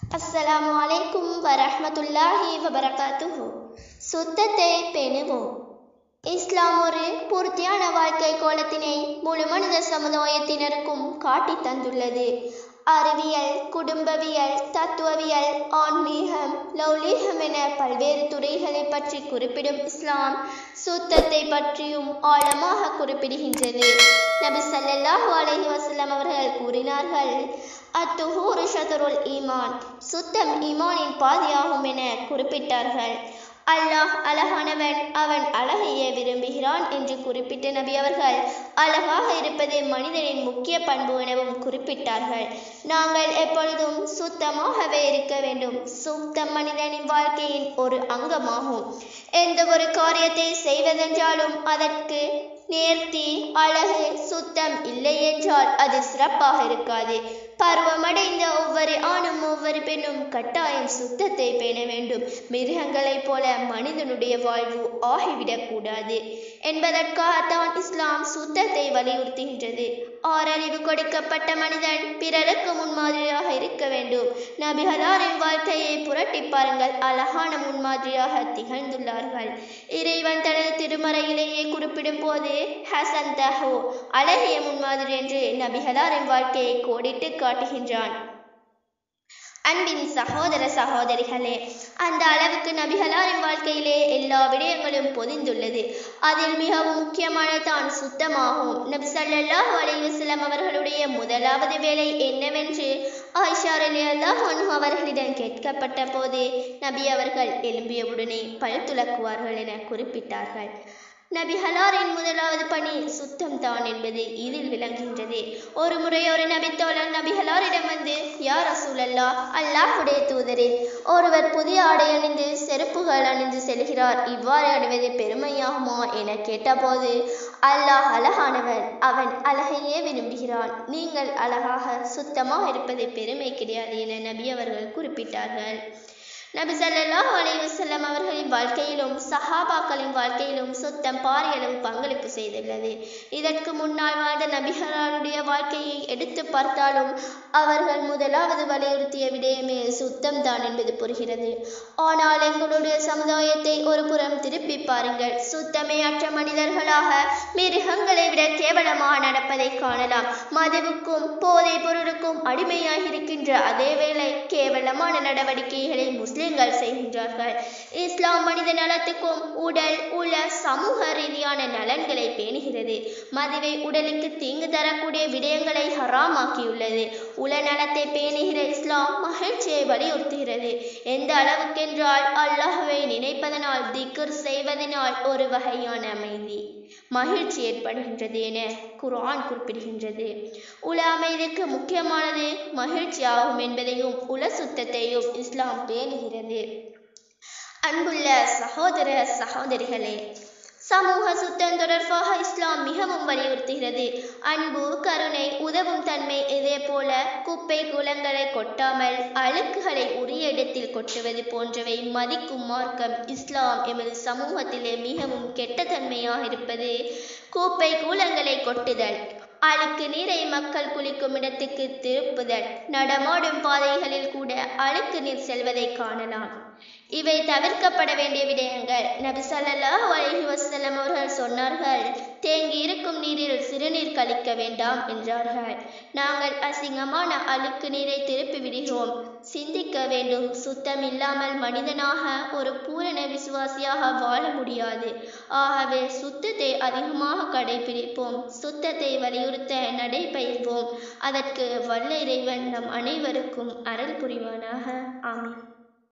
அஸ்ஸலாமு அலைக்கும் வரஹ்மத்துல்லாஹி வபரகாத்துஹு சுத்தத்தை பேணுவோம் இஸ்லாம் ஒரு பூர்த்தியான வாழ்க்கை கோலத்தினை முழு மனித சமுதாயத்தினருக்கும் காட்டித் தந்துள்ளது அறிவியல் குடும்பவியல் தத்துவவியல் ஆன்மீகம் லௌலீகம் என பல்வேறு துறைகளை பற்றி குறிப்பிடும் இஸ்லாம் சுத்தத்தை பற்றியும் ஆழமாக குறிப்பிடுகின்றது நபி ஸல்லல்லாஹு அலைஹி வஸல்லம் அவர்கள் கூறினார்கள் அத்துஹூரு ஷதருல் ஈமான் சுத்தம் ஈமானின் பாதியாகும் என குறிப்பிட்டார்கள் அல்லாஹ் அழகானவன் அவன் அழகையே விரும்புகிறான் என்று குறிப்பிட்ட நபி அவர்கள் அழகாக இருப்பது மனிதனின் முக்கிய பண்பு எனவும் குறிப்பிட்டார்கள் நாங்கள் எப்பொழுதும் சுத்தமாகவே இருக்க வேண்டும் சுத்தம் மனிதனின் வாழ்க்கையின் ஒரு அங்கமாகும் எந்த ஒரு காரியத்தை செய்வதென்றாலும் அதற்கு நேர்த்தி அழகு சுத்தம் இல்லை என்றால் அது சிறப்பாக இருக்காது பருவமடைந்த ஒவ்வொரு ஆணும் ஒவ்வொரு பெண்ணும் கட்டாயம் சுத்தத்தை பேண வேண்டும் மிருகங்களைப் போல மனிதனுடைய வாழ்வு ஆகிவிடக்கூடாது என்பதற்காகத்தான் இஸ்லாம் சுத்தத்தை வலியுறுத்துகின்றது ஆறறிவு கொடுக்கப்பட்ட மனிதன் பிறருக்கு முன்மாதிரியாக இருக்க வேண்டும் நபிகளாரின் வாழ்க்கையை புரட்டி பாருங்கள் அழகான முன்மாதிரியாக திகழ்ந்துள்ளார்கள் இறைவன் தனது திருமறையிலேயே குறிப்பிடும் போது ஹசன் தஹோ அழகிய முன்மாதிரி என்று நபிகளாரின் வாழ்க்கையை கோடிட்டு காட்டுகின்றான் அன்பின் சகோதர சகோதரிகளே அந்த அளவுக்கு நபிகளாரின் வாழ்க்கையிலே எல்லா விடயங்களும் பொதிந்துள்ளது அதில் மிகவும் முக்கியமான தான் சுத்தமாகும் நபி ஸல்லல்லாஹு அலைஹி வஸல்லம் அவர்களுடைய முதலாவது வேலை என்னவென்று ஆயிஷா ரலியல்லாஹு அன்ஹு அவர்களிடம் கேட்கப்பட்ட போது நபி அவர்கள் எழும்பியவுடனே பல் துலக்குவார்கள் என குறிப்பிட்டார்கள் நபிகளாரின் முதலாவது பணி சுத்தம் தான் என்பது இதில் விளங்குகின்றது ஒரு முறை ஒரு நபித்தோழர் நபிகளாரிடம் வந்து யார் ரசூலல்லா அல்லாஹுடைய தூதரே ஒருவர் புதிய ஆடை அணிந்து செருப்புகள் அணிந்து செல்கிறார் இவ்வாறு அணிவது பெருமையாகுமா என கேட்டபோது அல்லாஹ் அழகானவன் அவன் அழகையே விரும்புகிறான் நீங்கள் அழகாக சுத்தமாக இருப்பது பெருமை கிடையாது என நபி அவர்கள் குறிப்பிட்டார்கள் நபி ஸல்லல்லாஹு அலைஹி வஸல்லம் அவர்களின் வாழ்க்கையிலும் சஹாபாக்களின் வாழ்க்கையிலும் சுத்தம் பாரியளவு பங்களிப்பு செய்துள்ளது இதற்கு முன்னால் வாழ்ந்த நபிகளாருடைய வாழ்க்கையை எடுத்து பார்த்தாலும் அவர்கள் முதலாவது வலியுறுத்திய விடயமே சுத்தம் தான் என்பது புரிகிறது ஆனால் எங்களுடைய சமுதாயத்தை ஒரு புறம் திருப்பி பாருங்கள் சுத்தமே அற்ற மனிதர்களாக மிருகங்களை விட கேவலமாக நடப்பதை காணலாம் மதுவுக்கும் போதை பொருளுக்கும் அடிமையாக இருக்கின்ற அதே வேளை கேவலமான நடவடிக்கைகளை முஸ்லிம்கள் செய்கின்றார்கள் இஸ்லாம் மனித நலத்துக்கும் உடல் உள்ள சமூக ரீதியான நலன்களை பேணுகிறது மதுவை உடலுக்கு தீங்கு தரக்கூடிய விடயங்களை ஹராமாக்கியுள்ளது உல நலத்தை பேணுகிற இஸ்லாம் மகிழ்ச்சியை வலியுறுத்துகிறது எந்த அளவுக்கென்றால் அல்லாஹுவை நினைப்பதனால் திக்ர் செய்வதனால் ஒரு வகையான அமைதி மகிழ்ச்சி ஏற்படுகின்றது என குர்ஆன் குறிப்பிடுகின்றது உல அமைதிக்கு முக்கியமானது மகிழ்ச்சி ஆகும் என்பதையும் உல சுத்தத்தையும் இஸ்லாம் பேணுகிறது அன்புள்ள சகோதர சகோதரிகளே சமூக சுத்தம் தொடர்பாக இஸ்லாம் மிகவும் வலியுறுத்துகிறது அன்பு கருணை உதவும் தன்மை இதே போல குப்பை குளங்களை கொட்டாமல் அழுக்குகளை உரிய இடத்தில் கொட்டுவது போன்றவை மதிக்கும் மார்க்கம் இஸ்லாம் எமது சமூகத்திலே மிகவும் கெட்ட தன்மையாக இருப்பது குப்பை கூலங்களை கொட்டுதல் அழுக்கு நீரை மக்கள் குளிக்கும் இடத்துக்கு திருப்புதல் நடமாடும் பாதைகளில் கூட அழுக்கு நீர் செல்வதை காணலாம் இவை தவிர்க்கப்பட வேண்டிய விடயங்கள் நபி ஸல்லல்லாஹு அலைஹி வஸல்லம் அவர்கள் சொன்னார்கள் தேங்கி இருக்கும் நீரில் சிறுநீர் கழிக்க வேண்டாம் என்றார்கள் நாங்கள் அசிங்கமான அழுக்கு நீரை திருப்பி விடுகிறோம் சிந்திக்க வேண்டும் சுத்தம் இல்லாமல் மனிதனாக ஒரு பூரண விசுவாசியாக வாழ முடியாது ஆகவே சுத்தத்தை அதிகமாக கடைபிடிப்போம் சுத்தத்தை வலியுறுத்த நடைபயிர்வோம் அதற்கு வல்ல இறைவன் நம் அனைவருக்கும் அருள் புரிவானாக ஆமீன்